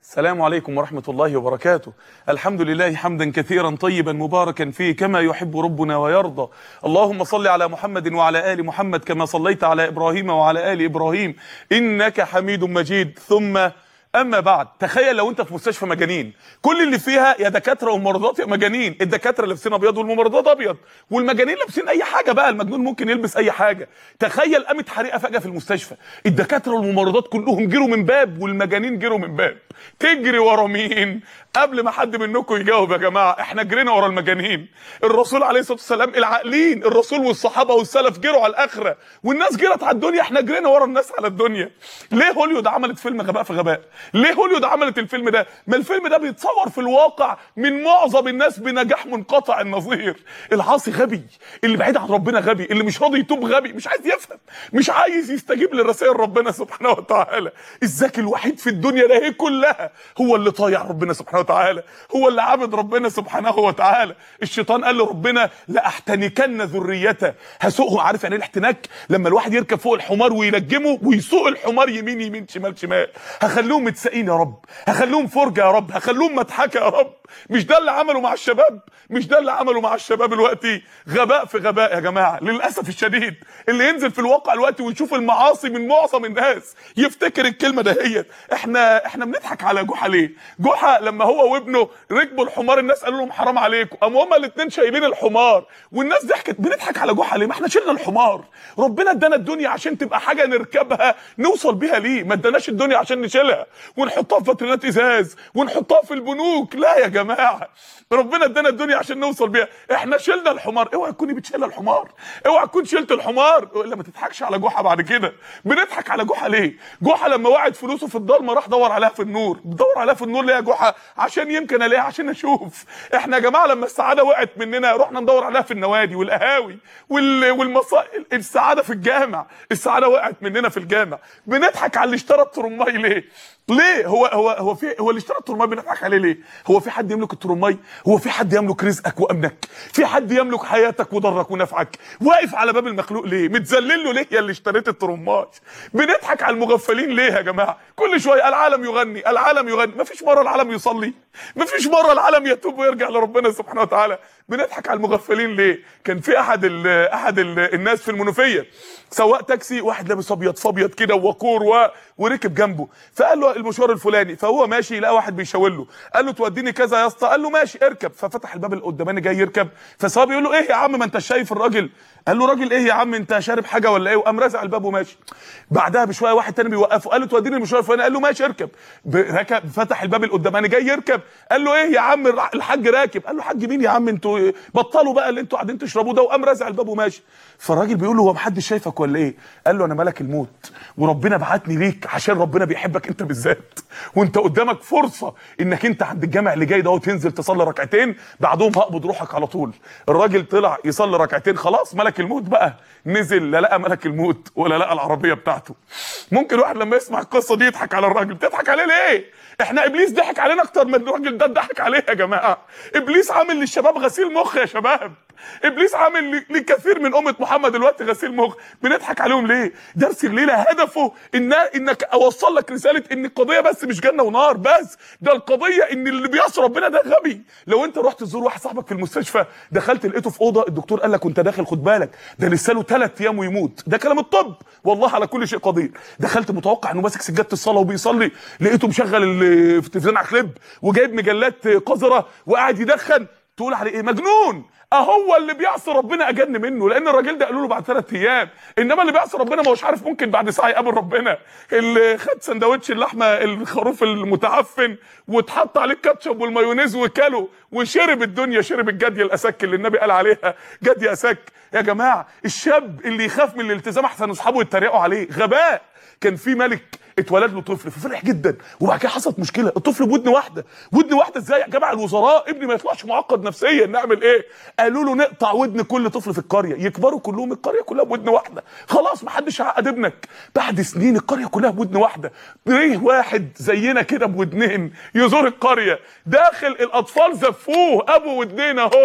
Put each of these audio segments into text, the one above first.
السلام عليكم ورحمة الله وبركاته الحمد لله حمدا كثيرا طيبا مباركا فيه كما يحب ربنا ويرضى اللهم صل على محمد وعلى آل محمد كما صليت على إبراهيم وعلى آل إبراهيم إنك حميد مجيد ثم اما بعد تخيل لو انت في مستشفى مجانين كل اللي فيها يا دكاتره وممرضات يا مجانين الدكاتره لابسين ابيض والممرضات ابيض والمجانين لابسين اي حاجه بقى المجنون ممكن يلبس اي حاجه تخيل قامت حريقه فجاه في المستشفى الدكاتره والممرضات كلهم جروا من باب والمجانين جروا من باب تجري ورا مين قبل ما حد منكم يجاوب يا جماعه احنا جرينا ورا المجانين الرسول عليه الصلاه والسلام العاقلين الرسول والصحابه والسلف جروا على الاخره والناس جرت على الدنيا احنا جرينا ورا الناس على الدنيا ليه هوليوود عملت فيلم غباء في غباء ليه هوليوود عملت الفيلم ده ما الفيلم ده بيتصور في الواقع من معظم الناس بنجاح منقطع النظير العاصي غبي اللي بعيد عن ربنا غبي اللي مش راضي يتوب غبي مش عايز يفهم مش عايز يستجيب لرسائل ربنا سبحانه وتعالى الذكي الوحيد في الدنيا ده هي كلها هو اللي طايع ربنا سبحانه وتعالى هو اللي عابد ربنا سبحانه وتعالى الشيطان قال لربنا لاحتنكن ذريته هسوقهم عارف يعني ايه الاحتناك لما الواحد يركب فوق الحمار وينجمه ويسوق الحمار يمين يمين شمال شمال هخليهم متساقين يا رب هخليهم فرجه يا رب هخليهم مضحكه يا رب مش ده اللي عمله مع الشباب مش ده اللي عمله مع الشباب دلوقتي غباء في غباء يا جماعه للاسف الشديد اللي ينزل في الواقع دلوقتي ويشوف المعاصي من معظم الناس يفتكر الكلمه دهيت احنا احنا بنضحك على جحا ليه جحا لما هو وابنه ركبوا الحمار الناس قالوا لهم حرام عليكم قاموا هما الاثنين شايلين الحمار والناس ضحكت بنضحك على جحا ليه ما احنا شلنا الحمار ربنا ادانا الدنيا عشان تبقى حاجه نركبها نوصل بيها ليه ما اداناش الدنيا عشان نشيلها ونحطها في فاترينات ازاز ونحطها في البنوك لا يا جماعه ربنا ادانا الدنيا عشان نوصل بيها احنا شلنا الحمار اوعى تكوني بتشيل الحمار اوعى تكون شلت الحمار الا ما تضحكش على جحا بعد كده بنضحك على جحا ليه جحا لما وقعت فلوسه في الضلمه راح دور عليها في النور بدور عليها في النور ليه يا جحا عشان يمكن الاقيها عشان اشوف احنا يا جماعه لما السعاده وقعت مننا رحنا ندور عليها في النوادي والقهاوي وال... والمصا السعاده في الجامع السعاده وقعت مننا في الجامع بنضحك على اللي اشترى الترماي ليه ليه هو هو هو في هو اللي اشترى الترماي بنضحك عليه ليه هو في حد يملك الترماي هو في حد يملك رزقك وامنك في حد يملك حياتك وضرك ونفعك واقف على باب المخلوق ليه متذلل له ليه يا اللي اشتريت الترماي بنضحك على المغفلين ليه يا جماعه كل شويه العالم يغني العالم يغني مفيش مره العالم يصلي مفيش مره العالم يتوب ويرجع لربنا سبحانه وتعالى بنضحك على المغفلين ليه كان في احد ال احد ال الناس في المنوفيه سواق تاكسي واحد لابس ابيض فابيض كده ووقور و... وركب جنبه فقال له المشوار الفلاني فهو ماشي لقى واحد بيشاور له قال له توديني كذا يا اسطى قال له ماشي اركب ففتح الباب اللي قداماني جاي يركب فالسواق بيقول له ايه يا عم ما انت شايف الراجل قال له راجل ايه يا عم انت شارب حاجه ولا ايه وقام رازع الباب وماشي بعدها بشويه واحد تاني بيوقفه قال له توديني المشوار الفلاني قال له ماشي اركب ركب فتح الباب اللي قداماني جاي يركب قال له ايه يا عم الحاج راكب قال له حاج مين يا عم انتوا بطلوا بقى اللي انتوا قاعدين تشربوه ده وقام رازع الباب وماشي فالراجل بيقول له هو محدش شايفك ولا ايه قال له انا ملك الموت وربنا بعتني ليك عشان ربنا بيحبك انت بالذات وانت قدامك فرصه انك انت عند الجامع اللي جاي ده وتنزل تصلي ركعتين بعدهم هقبض روحك على طول الراجل طلع يصلي ركعتين خلاص ملك الموت بقى نزل لا لقى ملك الموت ولا لقى العربيه بتاعته ممكن واحد لما يسمع القصه دي يضحك على الراجل بتضحك عليه ليه احنا ابليس ضحك علينا اكتر من الراجل ده ضحك عليه يا جماعه ابليس عامل للشباب غسيل مخ يا شباب ابليس عامل لكثير من امه محمد دلوقتي غسيل مخ بنضحك عليهم ليه درس الليله هدفه ان انك اوصل لك رساله ان القضيه بس مش جنه ونار بس ده القضيه ان اللي بيعصي ربنا ده غبي لو انت رحت تزور واحد صاحبك في المستشفى دخلت لقيته في اوضه الدكتور قال لك وانت داخل خد بالك ده لسه له ثلاث ايام ويموت ده كلام الطب والله على كل شيء قدير دخلت متوقع انه ماسك سجاده الصلاه وبيصلي لقيته مشغل التلفزيون على كليب وجايب مجلات قذره وقاعد يدخن تقول عليه ايه مجنون اهو اللي بيعصي ربنا اجن منه لان الراجل ده قالوا له بعد ثلاث ايام انما اللي بيعصي ربنا ما هوش عارف ممكن بعد ساعه يقابل ربنا اللي خد سندوتش اللحمه الخروف المتعفن واتحط عليه الكاتشب والمايونيز وكله وشرب الدنيا شرب الجدي الاسك اللي النبي قال عليها جدي اسك يا جماعه الشاب اللي يخاف من الالتزام احسن اصحابه يتريقوا عليه غباء كان في ملك اتولد له طفل ففرح جدا وبعد كده حصلت مشكله الطفل بودن واحده ودن واحده ازاي يا جماعه الوزراء ابني ما يطلعش معقد نفسيا نعمل ايه قالوا له نقطع ودن كل طفل في القريه يكبروا كلهم القريه كلها بودن واحده خلاص ما حدش هيعقد ابنك بعد سنين القريه كلها بودن واحده ايه واحد زينا كده بودنين يزور القريه داخل الاطفال زفوه ابو ودنين اهو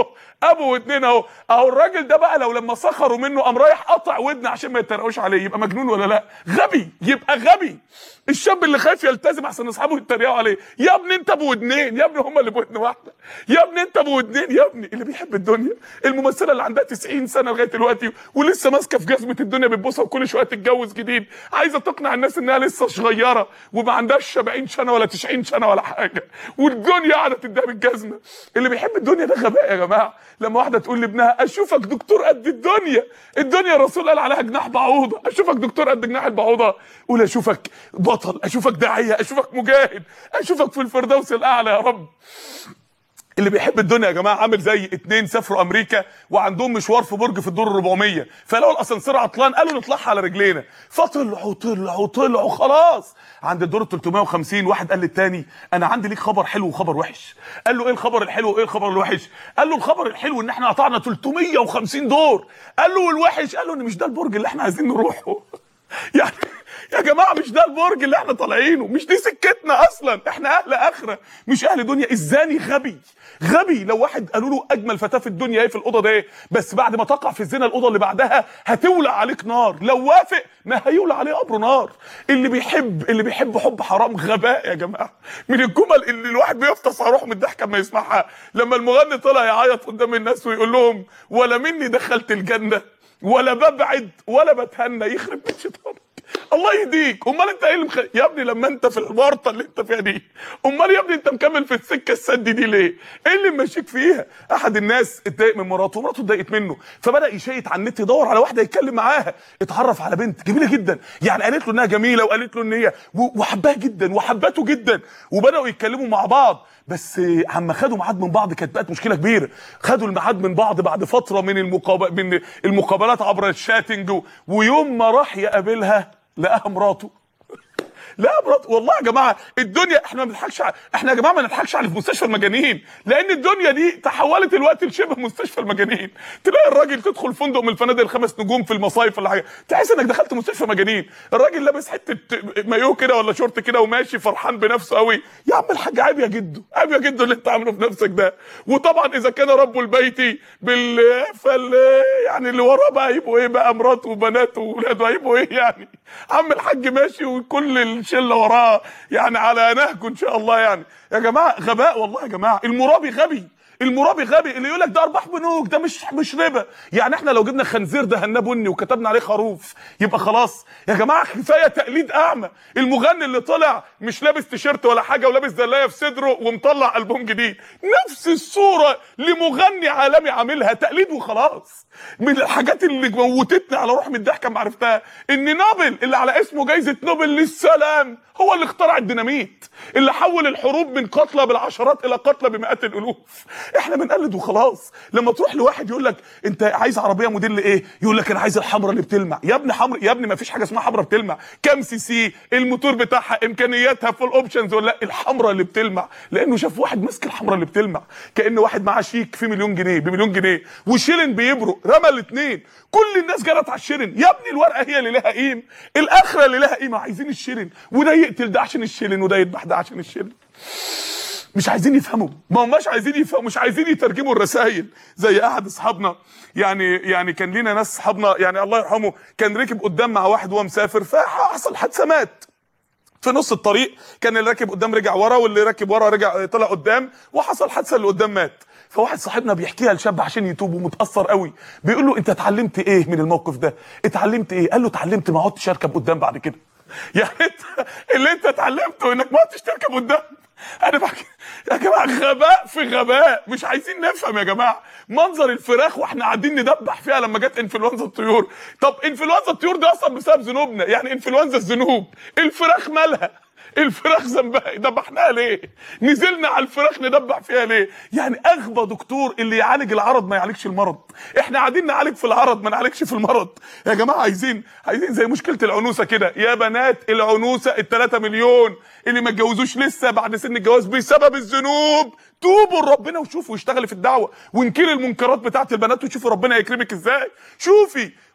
ابو ودنين اهو اهو الراجل ده بقى لو لما سخروا منه قام رايح قطع ودن عشان ما يتريقوش عليه يبقى مجنون ولا لا غبي يبقى غبي الشاب اللي خايف يلتزم عشان اصحابه يتريقوا عليه يا ابني انت ابو ودنين يا ابني هم اللي بودن واحده يا ابني انت ابو ودنين يا ابني اللي بيحب الدنيا الممثله اللي عندها 90 سنه لغايه دلوقتي ولسه ماسكه في جزمه الدنيا بتبوسها وكل شويه تتجوز جديد عايزه تقنع الناس انها لسه صغيره وما عندهاش 70 سنه ولا 90 سنه ولا حاجه والدنيا قاعده تديها بالجزمه اللي بيحب الدنيا ده غباء يا جماعه لما واحده تقول لابنها اشوفك دكتور قد الدنيا الدنيا الرسول قال عليها جناح بعوضه اشوفك دكتور قد جناح البعوضه قول اشوفك بطل اشوفك داعيه اشوفك مجاهد اشوفك في الفردوس الاعلى يا رب اللي بيحب الدنيا يا جماعه عامل زي اتنين سافروا امريكا وعندهم مشوار في برج في الدور ال 400 فلقوا الاسانسير عطلان قالوا نطلعها على رجلينا فطلعوا طلعوا طلعوا خلاص عند الدور ال 350 واحد قال للتاني انا عندي ليك خبر حلو وخبر وحش قال له ايه الخبر الحلو وايه الخبر الوحش قال له الخبر الحلو ان احنا قطعنا 350 دور قال له والوحش قال له ان مش ده البرج اللي احنا عايزين نروحه يعني يا جماعه مش ده البرج اللي احنا طالعينه مش دي سكتنا اصلا احنا اهل اخره مش اهل دنيا الزاني غبي غبي لو واحد قالوا له اجمل فتاه في الدنيا ايه في الاوضه ده ايه بس بعد ما تقع في الزنا الاوضه اللي بعدها هتولع عليك نار لو وافق ما هيولع عليه قبر نار اللي بيحب اللي بيحب حب حرام غباء يا جماعه من الجمل اللي الواحد بيفطس على روحه من الضحك اما يسمعها لما المغني طلع يعيط قدام الناس ويقول لهم ولا مني دخلت الجنه ولا ببعد ولا بتهنى يخرب بيت شيطانك الله يهديك امال انت ايه اللي مخ... يا ابني لما انت في الورطه اللي انت فيها دي امال يا ابني انت مكمل في السكه السد دي ليه ايه اللي ماشيك فيها احد الناس اتضايق من مراته ومراته اتضايقت منه فبدا يشيط على النت يدور على واحده يتكلم معاها اتعرف على بنت جميله جدا يعني قالت له انها جميله وقالت له ان هي و- وحباها جدا وحبته جدا وبداوا يتكلموا مع بعض بس عما خدوا ميعاد من بعض كانت بقت مشكله كبيره خدوا الميعاد من بعض بعد فتره من المقاب... من المقابلات عبر الشاتنج و- ويوم ما راح يقابلها لقاها مراته لا مرات والله يا جماعه الدنيا احنا ما بنضحكش ع- احنا يا جماعه ما نضحكش على في مستشفى المجانين لان الدنيا دي تحولت الوقت لشبه مستشفى المجانين تلاقي الراجل تدخل فندق من الفنادق الخمس نجوم في المصايف ولا حاجه تحس انك دخلت مستشفى مجانين الراجل لابس حته مايو كده ولا شورت كده وماشي فرحان بنفسه قوي يا عم الحاج عيب يا جدو عيب يا جدو اللي انت عامله في نفسك ده وطبعا اذا كان رب البيت بال فال يعني اللي وراه بقى يبقوا ايه بقى مراته وبناته واولاده هيبقوا ايه يعني عم الحاج ماشي وكل الشله وراه يعني على نهجه ان شاء الله يعني يا جماعه غباء والله يا جماعه المرابي غبي المرابي غبي اللي يقول لك ده ارباح بنوك ده مش مش ربا يعني احنا لو جبنا خنزير دهناه بني وكتبنا عليه خروف يبقى خلاص يا جماعه كفايه تقليد اعمى المغني اللي طلع مش لابس تيشيرت ولا حاجه ولابس زلايه في صدره ومطلع البوم جديد نفس الصوره لمغني عالمي عاملها تقليد وخلاص من الحاجات اللي موتتني على روح من الضحكه ما عرفتها ان نوبل اللي على اسمه جايزه نوبل للسلام هو اللي اخترع الديناميت اللي حول الحروب من قتلى بالعشرات الى قتلى بمئات الالوف احنا بنقلد وخلاص لما تروح لواحد يقول لك انت عايز عربيه موديل ايه يقول لك انا عايز الحمراء اللي بتلمع يا ابني حمراء يا ابني ما فيش حاجه اسمها حمراء بتلمع كام سي سي الموتور بتاعها امكانياتها فول اوبشنز ولا لا الحمراء اللي بتلمع لانه شاف واحد ماسك الحمراء اللي بتلمع كان واحد معاه شيك فيه مليون جنيه بمليون جنيه وشيلن بيبرق رمى الاثنين كل الناس جرت على الشيلن يا ابني الورقه هي اللي لها قيمه الاخره اللي لها قيمه عايزين الشيلن وده يقتل ده عشان الشيلن وده يذبح ده عشان الشيلن مش عايزين يفهموا ما هماش عايزين يفهموا مش عايزين يترجموا الرسائل زي احد اصحابنا يعني يعني كان لينا ناس اصحابنا يعني الله يرحمه كان ركب قدام مع واحد وهو مسافر فحصل حادثه مات في نص الطريق كان اللي راكب قدام رجع ورا واللي راكب ورا رجع طلع قدام وحصل حادثه اللي قدام مات فواحد صاحبنا بيحكيها لشاب عشان يتوب ومتاثر قوي بيقول له انت اتعلمت ايه من الموقف ده اتعلمت ايه قال له اتعلمت ما اقعدش اركب قدام بعد كده يعني انت اللي انت اتعلمته انك ما عدتش تركب قدام انا بحكي يا جماعه غباء في غباء مش عايزين نفهم يا جماعه منظر الفراخ واحنا قاعدين ندبح فيها لما جت انفلونزا الطيور طب انفلونزا الطيور دي اصلا بسبب ذنوبنا يعني انفلونزا الذنوب الفراخ مالها الفراخ ذنبها ذبحناها ليه نزلنا على الفراخ ندبح فيها ليه يعني اغبى دكتور اللي يعالج العرض ما يعالجش المرض احنا قاعدين نعالج في العرض ما نعالجش في المرض يا جماعه عايزين عايزين زي مشكله العنوسه كده يا بنات العنوسه ال3 مليون اللي ما اتجوزوش لسه بعد سن الجواز بسبب الذنوب توبوا لربنا وشوفوا واشتغلي في الدعوه وانكري المنكرات بتاعت البنات وشوفي ربنا هيكرمك ازاي شوفي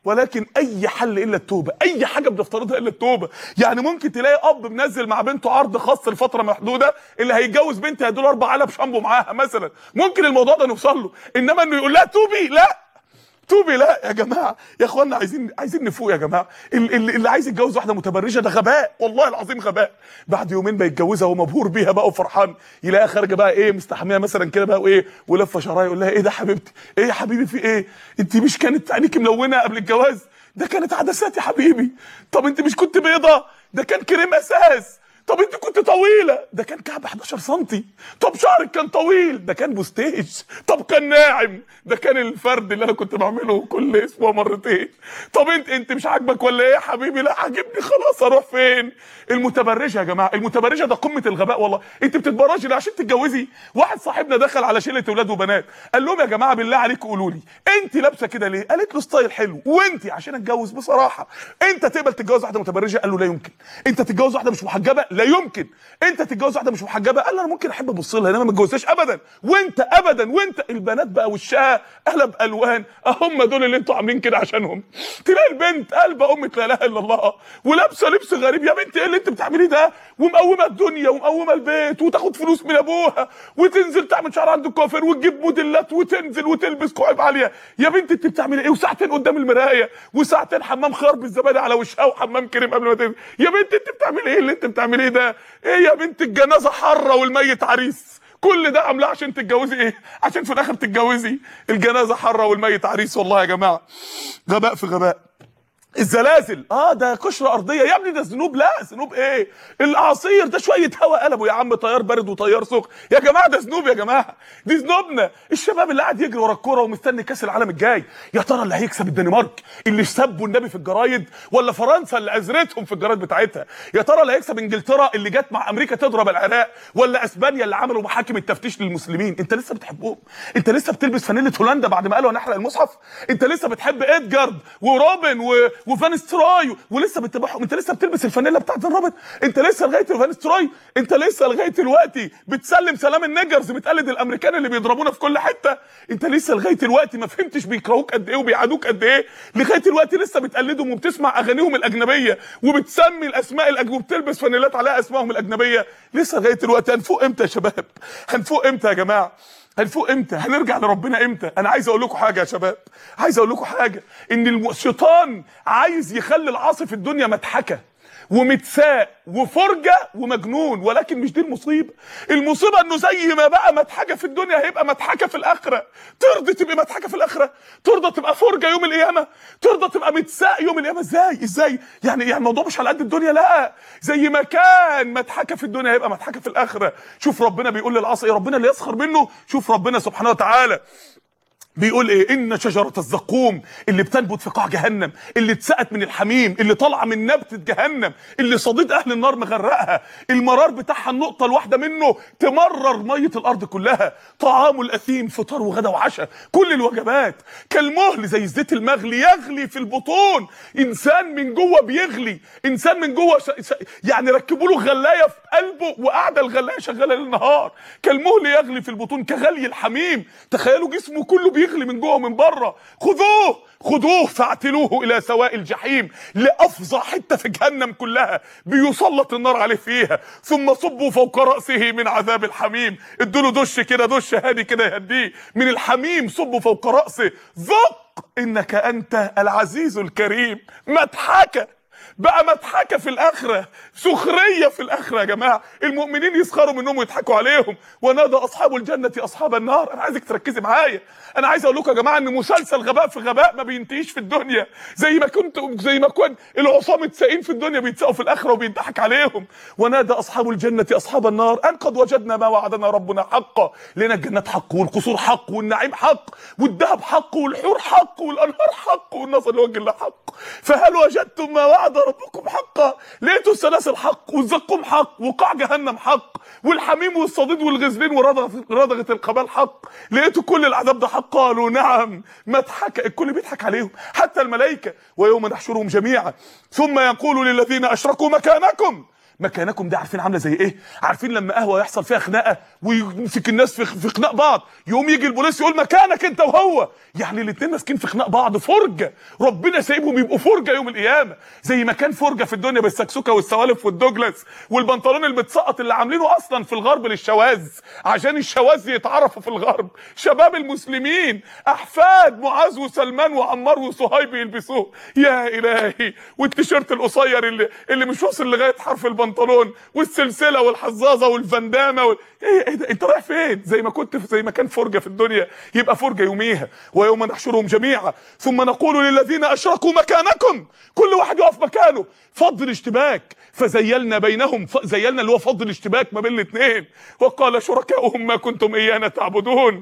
ولكن اي حل الا التوبه اي حاجه بنفترضها الا التوبه يعني ممكن تلاقي اب منزل مع بنته عرض خاص لفتره محدوده اللي هيتجوز بنت هيدول اربع علب شامبو معاها مثلا ممكن الموضوع ده نوصل له انما انه يقول لها توبي لا توبي لا يا جماعه يا اخوانا عايزين عايزين نفوق يا جماعه ال- ال- اللي عايز يتجوز واحده متبرجه ده غباء والله العظيم غباء بعد يومين ما يتجوزها ومبهور بيها بقى وفرحان يلاقيها خارجه بقى ايه مستحميه مثلا كده بقى وايه ولفه شعرها يقول لها ايه ده حبيبتي ايه يا حبيبي في ايه انت مش كانت عينيك ملونه قبل الجواز ده كانت عدسات يا حبيبي طب انت مش كنت بيضه ده كان كريم اساس طب انت كنت طويله ده كان كعب 11 سم طب شعرك كان طويل ده كان بوستيج طب كان ناعم ده كان الفرد اللي انا كنت بعمله كل اسبوع مرتين طب انت انت مش عاجبك ولا ايه يا حبيبي لا عاجبني خلاص اروح فين المتبرجه يا جماعه المتبرجه ده قمه الغباء والله انت بتتبرجي ليه عشان تتجوزي واحد صاحبنا دخل على شله اولاد وبنات قال لهم يا جماعه بالله عليكم قولوا لي انت لابسه كده ليه قالت له ستايل حلو وانت عشان اتجوز بصراحه انت تقبل تتجوز واحده متبرجه قال له لا يمكن انت تتجوز واحده مش محجبه لا يمكن انت تتجوز واحده مش محجبه قال له انا ممكن احب ابص لها انما ما اتجوزهاش ابدا وانت ابدا وانت البنات بقى وشها قلب الوان هم دول اللي انتوا عاملين كده عشانهم تلاقي البنت قلبه امه لا اله الا الله ولابسه لبس غريب يا بنت ايه اللي انت بتعمليه ده ومقومه الدنيا ومقومه البيت وتاخد فلوس من ابوها وتنزل تعمل شعر عند الكوافير وتجيب موديلات وتنزل وتلبس كعب عاليه يا بنت انت بتعملي ايه وساعتين قدام المرايه وساعتين حمام خيار بالزبادي على وشها وحمام كريم قبل ما تنزل يا بنت انت بتعملي ايه اللي انت بتعمليه ده ايه يا بنت الجنازه حره والميت عريس كل ده عاملاه عشان تتجوزي ايه عشان في الاخر تتجوزي الجنازه حره والميت عريس والله يا جماعه غباء في غباء الزلازل اه ده قشره ارضيه يا ابني ده ذنوب لا ذنوب ايه الاعاصير ده شويه هواء قلبوا يا عم طيار بارد وطيار سخن يا جماعه ده ذنوب يا جماعه دي ذنوبنا الشباب اللي قاعد يجري ورا الكوره ومستني كاس العالم الجاي يا ترى اللي هيكسب الدنمارك اللي سبوا النبي في الجرايد ولا فرنسا اللي ازرتهم في الجرايد بتاعتها يا ترى اللي هيكسب انجلترا اللي جت مع امريكا تضرب العراق ولا اسبانيا اللي عملوا محاكم التفتيش للمسلمين انت لسه بتحبهم انت لسه بتلبس فانيله هولندا بعد ما قالوا هنحرق المصحف انت لسه بتحب ادجارد وروبن و... وفان ستروي ولسه بتتابعهم انت لسه بتلبس الفانيلا بتاعت الروبن انت لسه لغايه فان ستروي انت لسه لغايه دلوقتي بتسلم سلام النيجرز بتقلد الامريكان اللي بيضربونا في كل حته انت لسه لغايه دلوقتي ما فهمتش بيكرهوك قد ايه وبيعادوك قد ايه لغايه دلوقتي لسه بتقلدهم وبتسمع اغانيهم الاجنبيه وبتسمي الاسماء الأج... وبتلبس فانيلات عليها اسمائهم الاجنبيه لسه لغايه دلوقتي هنفوق امتى يا شباب هنفوق امتى يا جماعه هنفوق امتى هنرجع لربنا امتى انا عايز اقول لكم حاجه يا شباب عايز اقول لكم حاجه ان الشيطان عايز يخلي العاصي في الدنيا مضحكه ومتساء وفرجه ومجنون ولكن مش دي المصيبه المصيبه انه زي ما بقى مضحكه في الدنيا هيبقى مضحكه في الاخره ترضي تبقى مضحكه في الاخره ترضى تبقى فرجه يوم القيامه ترضى تبقى متساء يوم القيامه ازاي ازاي يعني يعني الموضوع مش على قد الدنيا لا زي ما كان مضحكه في الدنيا هيبقى مضحكه في الاخره شوف ربنا بيقول للعاصي ربنا اللي يسخر منه شوف ربنا سبحانه وتعالى بيقول ايه ان شجره الزقوم اللي بتنبت في قاع جهنم اللي اتسقت من الحميم اللي طالعه من نبته جهنم اللي صديد اهل النار مغرقها المرار بتاعها النقطه الواحده منه تمرر ميه الارض كلها طعام الاثيم فطار وغدا وعشاء كل الوجبات كالمهل زي الزيت المغلي يغلي في البطون انسان من جوه بيغلي انسان من جوه ش... ش... يعني ركبوا له غلايه في قلبه وقاعده الغلايه شغاله ليل نهار كالمهل يغلي في البطون كغلي الحميم تخيلوا جسمه كله بيغلي بيغلي من جوه ومن بره خذوه خذوه فاعتلوه الى سواء الجحيم لافظع حته في جهنم كلها بيسلط النار عليه فيها ثم صبوا فوق راسه من عذاب الحميم ادوا له دش كده دش هادي كده يهديه من الحميم صبوا فوق راسه ذق انك انت العزيز الكريم مضحكه بقى مضحكه في الاخره سخريه في الاخره يا جماعه المؤمنين يسخروا منهم ويضحكوا عليهم ونادى اصحاب الجنه اصحاب النار انا عايزك تركزي معايا انا عايز اقول لكم يا جماعه ان مسلسل غباء في غباء ما بينتهيش في الدنيا زي ما كنت زي ما كنت العصاه متساقين في الدنيا بيتساقوا في الاخره وبيضحك عليهم ونادى اصحاب الجنه اصحاب النار ان قد وجدنا ما وعدنا ربنا حقا لنا الجنات حق والقصور حق والنعيم حق والذهب حق والحور حق والانهار حق والنصر لوجه الله حق فهل وجدتم ما وعد ربكم حقا لقيتوا السلاسل حق والزقوم حق وقاع جهنم حق والحميم والصديد والغزلين ورضغه رضغه القبال حق لقيتوا كل العذاب ده حق قالوا نعم مضحك الكل بيضحك عليهم حتى الملائكه ويوم نحشرهم جميعا ثم يقول للذين اشركوا مكانكم مكانكم دي عارفين عامله زي ايه عارفين لما قهوه يحصل فيها خناقه ويمسك الناس في في خناق بعض يقوم يجي البوليس يقول مكانك انت وهو يعني الاثنين ماسكين في خناق بعض فرجه ربنا سايبهم يبقوا فرجه يوم القيامه زي ما كان فرجه في الدنيا بالسكسوكه والسوالف والدوجلاس والبنطلون المتسقط اللي عاملينه اصلا في الغرب للشواذ عشان الشواذ يتعرفوا في الغرب شباب المسلمين احفاد معاذ وسلمان وعمار وصهيب يلبسوه يا الهي والتيشيرت القصير اللي اللي مش واصل لغايه حرف البنطلون والسلسله والحظاظه والفندامه وال... ايه ايه ده انت رايح فين زي ما كنت زي ما كان فرجه في الدنيا يبقى فرجه يوميها ويوم نحشرهم جميعا ثم نقول للذين اشركوا مكانكم كل واحد يقف مكانه فض الاشتباك فزيلنا بينهم ف... زيلنا اللي هو فض الاشتباك ما بين الاثنين وقال شركاؤهم ما كنتم ايانا تعبدون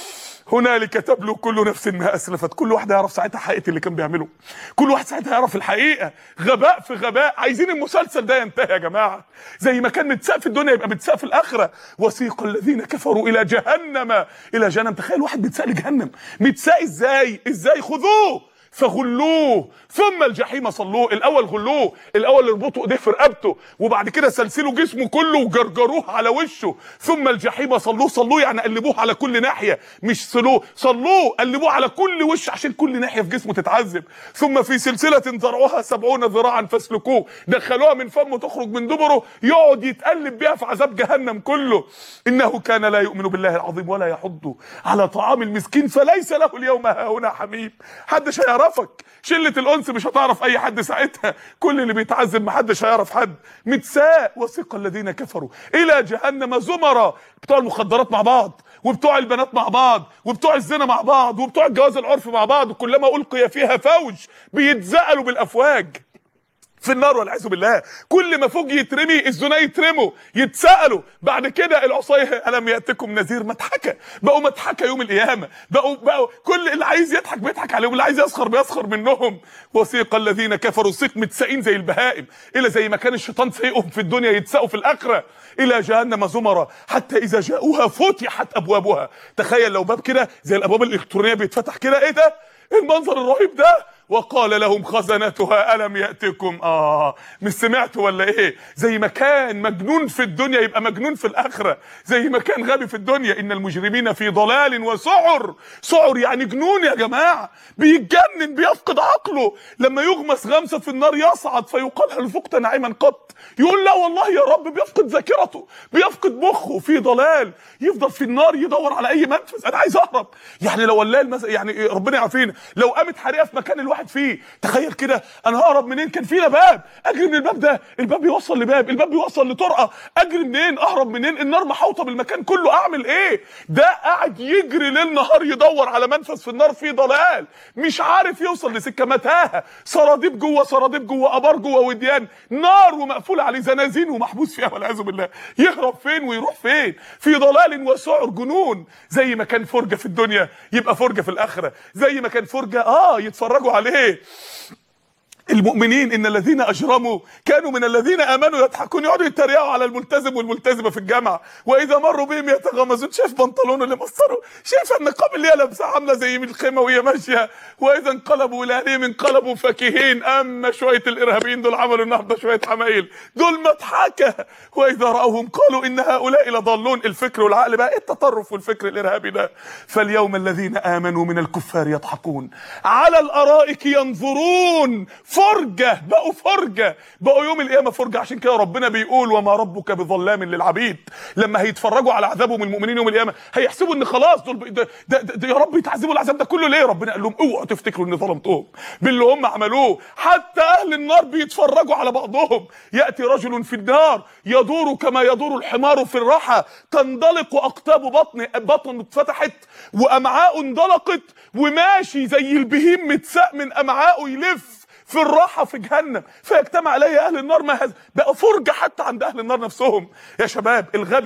هنالك تبلو كل نفس ما اسلفت كل واحد يعرف ساعتها حقيقه اللي كان بيعمله كل واحد ساعتها يعرف الحقيقه غباء في غباء عايزين المسلسل ده ينتهي يا جماعه زي ما كان متساق في الدنيا يبقى متساق في الاخره وسيق الذين كفروا الى جهنم الى جهنم تخيل واحد متساق لجهنم متساق ازاي ازاي خذوه فغلوه ثم الجحيم صلوه الاول غلوه الاول اربطوا ايديه في رقبته وبعد كده سلسلوا جسمه كله وجرجروه على وشه ثم الجحيم صلوه صلوه يعني قلبوه على كل ناحيه مش صلوه صلوه قلبوه على كل وش عشان كل ناحيه في جسمه تتعذب ثم في سلسله ذرعها سبعون ذراعا فاسلكوه دخلوها من فمه تخرج من دبره يقعد يتقلب بيها في عذاب جهنم كله انه كان لا يؤمن بالله العظيم ولا يحض على طعام المسكين فليس له اليوم هاهنا حميم حدش هيعرفك شله الانس مش هتعرف اي حد ساعتها كل اللي بيتعذب محدش هيعرف حد متساء وثق الذين كفروا الى جهنم زمرا بتوع المخدرات مع بعض وبتوع البنات مع بعض وبتوع الزنا مع بعض وبتوع الجواز العرفي مع بعض وكلما القي فيها فوج بيتزقلوا بالافواج في النار والعياذ بالله كل ما فوق يترمي الزنا يترموا يتسالوا بعد كده العصايه الم ياتكم نذير مضحكه بقوا مضحكه يوم القيامه بقوا بقوا كل اللي عايز يضحك بيضحك عليهم اللي عايز يسخر بيسخر منهم وسيق الذين كفروا سيق متساقين زي البهائم الى زي ما كان الشيطان سايقهم في الدنيا يتساقوا في الاخره الى جهنم زمرا حتى اذا جاءوها فتحت ابوابها تخيل لو باب كده زي الابواب الالكترونيه بيتفتح كده ايه ده المنظر الرهيب ده وقال لهم خزنتها الم ياتكم اه مش سمعت ولا ايه زي ما كان مجنون في الدنيا يبقى مجنون في الاخره زي ما كان غبي في الدنيا ان المجرمين في ضلال وسعر سعر يعني جنون يا جماعه بيتجنن بيفقد عقله لما يغمس غمسه في النار يصعد فيقال هل فقت نعيما قط يقول لا والله يا رب بيفقد ذاكرته بيفقد مخه في ضلال يفضل في النار يدور على اي منفذ انا عايز اهرب يعني لو ولا مثلا يعني ربنا يعافينا لو قامت حريقه في مكان الواحد فيه تخيل كده انا ههرب منين كان فينا باب اجري من الباب ده الباب بيوصل لباب الباب بيوصل لطرقه اجري منين اهرب منين النار محوطه بالمكان كله اعمل ايه ده قاعد يجري ليل نهار يدور على منفذ في النار فيه ضلال مش عارف يوصل لسكه متاهه سراديب جوه سراديب جوه ابار جوه وديان نار ومقفول عليه زنازين ومحبوس فيها والعياذ بالله يهرب فين ويروح فين في ضلال وسعر جنون زي ما كان فرجه في الدنيا يبقى فرجه في الاخره زي ما كان فرجه اه يتفرجوا عليه المؤمنين ان الذين اجرموا كانوا من الذين امنوا يضحكون يقعدوا يتريقوا على الملتزم والملتزمه في الجامعه واذا مروا بهم يتغمزون شايف بنطلونه اللي مصره شايف النقاب اللي هي لابسه عامله زي من الخيمه وهي ماشيه واذا انقلبوا الى اهلهم انقلبوا فكهين اما شويه الارهابيين دول عملوا النهارده شويه حمايل دول مضحكه واذا راوهم قالوا ان هؤلاء لضالون الفكر والعقل بقى ايه التطرف والفكر الارهابي ده فاليوم الذين امنوا من الكفار يضحكون على الارائك ينظرون فرجه بقوا فرجه بقوا يوم القيامه فرجه عشان كده ربنا بيقول وما ربك بظلام للعبيد لما هيتفرجوا على عذابهم المؤمنين يوم القيامه هيحسبوا ان خلاص دول ده, ده, ده, ده يا رب يتعذبوا العذاب ده كله ليه ربنا قال لهم اوعوا تفتكروا ان ظلمتهم باللي هم عملوه حتى اهل النار بيتفرجوا على بعضهم ياتي رجل في النار يدور كما يدور الحمار في الرحى تندلق اقطاب بطن بطن اتفتحت وامعاء اندلقت وماشي زي البهيم متساق من امعائه يلف في الراحة في جهنم فيجتمع عليه أهل النار ما هذا بقى فرجة حتى عند أهل النار نفسهم يا شباب الغبي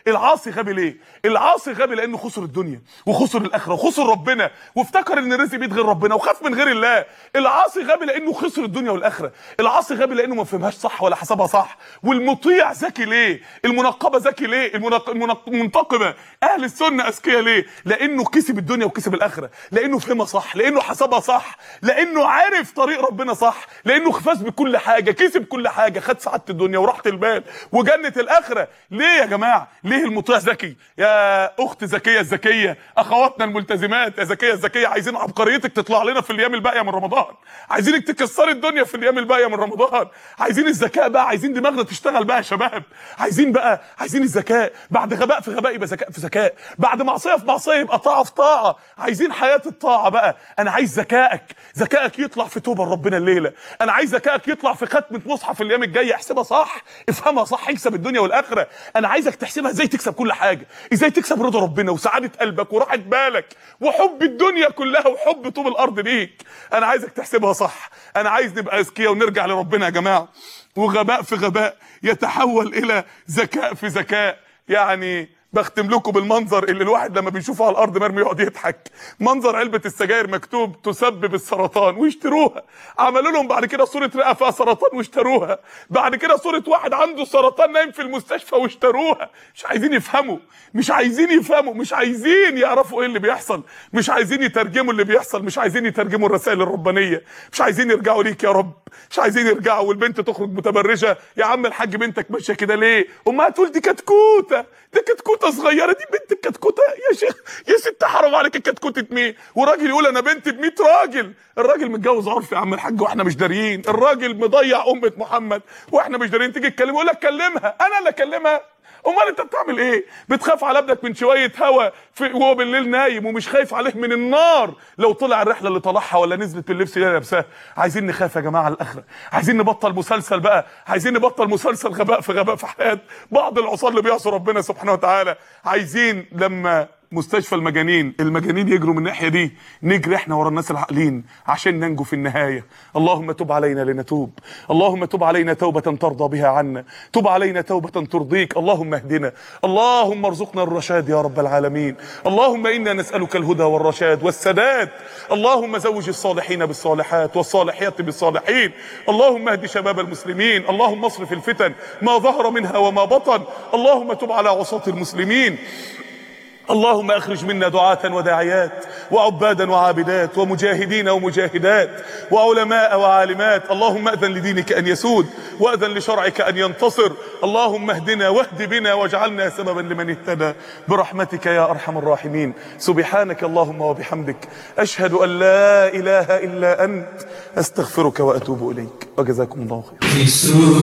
العاصي غبي ليه العاصي غبي لانه خسر الدنيا وخسر الاخره وخسر ربنا وافتكر ان الرزق بيد غير ربنا وخاف من غير الله العاصي غبي لانه خسر الدنيا والاخره العاصي غبي لانه ما فهمهاش صح ولا حسبها صح والمطيع ذكي ليه المنقبه ذكي ليه المنق... المنق... المنتقبه اهل السنه اذكياء ليه لانه كسب الدنيا وكسب الاخره لانه فهمها صح لانه حسبها صح لانه عارف طريق ربنا صح لانه فاز بكل حاجه كسب كل حاجه خد سعاده الدنيا وراحه البال وجنه الاخره ليه يا جماعه ليه المطيع ذكي يا اخت ذكيه الذكيه اخواتنا الملتزمات يا ذكيه الذكيه عايزين عبقريتك تطلع لنا في الايام الباقيه من رمضان عايزينك تكسري الدنيا في الايام الباقيه من رمضان عايزين الذكاء بقى عايزين دماغنا تشتغل بقى يا شباب عايزين بقى عايزين الذكاء بعد غباء في غباء يبقى ذكاء في ذكاء بعد معصيه في معصيه يبقى طاعه في طاعه عايزين حياه الطاعه بقى انا عايز ذكائك ذكائك يطلع في توبه لربنا الليله انا عايز ذكائك يطلع في ختمه مصحف الايام الجايه احسبها صح افهمها صح يكسب الدنيا والاخره انا عايزك تحسبها ازاي تكسب كل حاجه ازاي تكسب رضا ربنا وسعاده قلبك وراحه بالك وحب الدنيا كلها وحب طوب الارض ليك انا عايزك تحسبها صح انا عايز نبقى اذكياء ونرجع لربنا يا جماعه وغباء في غباء يتحول الى ذكاء في ذكاء يعني بختم لكم بالمنظر اللي الواحد لما بيشوفه على الارض مرمي يقعد يضحك منظر علبه السجاير مكتوب تسبب السرطان ويشتروها عملوا لهم بعد كده صوره رئه فيها سرطان واشتروها بعد كده صوره واحد عنده سرطان نايم في المستشفى واشتروها مش عايزين يفهموا مش عايزين يفهموا مش عايزين يعرفوا ايه اللي بيحصل مش عايزين يترجموا اللي بيحصل مش عايزين يترجموا الرسائل الربانيه مش عايزين يرجعوا ليك يا رب مش عايزين يرجعوا والبنت تخرج متبرجه يا عم الحاج بنتك ماشيه كده ليه امها تقول دي كتكوته دي كتكوته صغيره دي بنت الكتكوته يا شيخ يا ست حرام عليك الكتكوته مين وراجل يقول انا بنت ب 100 راجل الراجل متجوز عرف يا عم الحاج واحنا مش داريين الراجل مضيع امه محمد واحنا مش داريين تيجي تكلمه يقول لك كلمها انا اللي اكلمها امال انت بتعمل ايه بتخاف على ابنك من شويه هوا في وهو بالليل نايم ومش خايف عليه من النار لو طلع الرحله اللي طلعها ولا نزلت باللبس اللي لابساه عايزين نخاف يا جماعه على الاخره عايزين نبطل مسلسل بقى عايزين نبطل مسلسل غباء في غباء في حياه بعض العصاه اللي بيعصوا ربنا سبحانه وتعالى عايزين لما مستشفى المجانين المجانين يجروا من الناحيه دي نجري احنا ورا الناس العاقلين عشان ننجو في النهايه اللهم تب علينا لنتوب اللهم تب علينا توبه ترضى بها عنا تب علينا توبه ترضيك اللهم اهدنا اللهم ارزقنا الرشاد يا رب العالمين اللهم انا نسالك الهدى والرشاد والسداد اللهم زوج الصالحين بالصالحات والصالحات بالصالحين اللهم اهد شباب المسلمين اللهم اصرف الفتن ما ظهر منها وما بطن اللهم تب على عصاة المسلمين اللهم اخرج منا دعاة وداعيات وعبادا وعابدات ومجاهدين ومجاهدات وعلماء وعالمات اللهم اذن لدينك ان يسود واذن لشرعك ان ينتصر اللهم اهدنا واهد بنا واجعلنا سببا لمن اهتدى برحمتك يا ارحم الراحمين سبحانك اللهم وبحمدك اشهد ان لا اله الا انت استغفرك واتوب اليك وجزاكم الله خيرا في السوق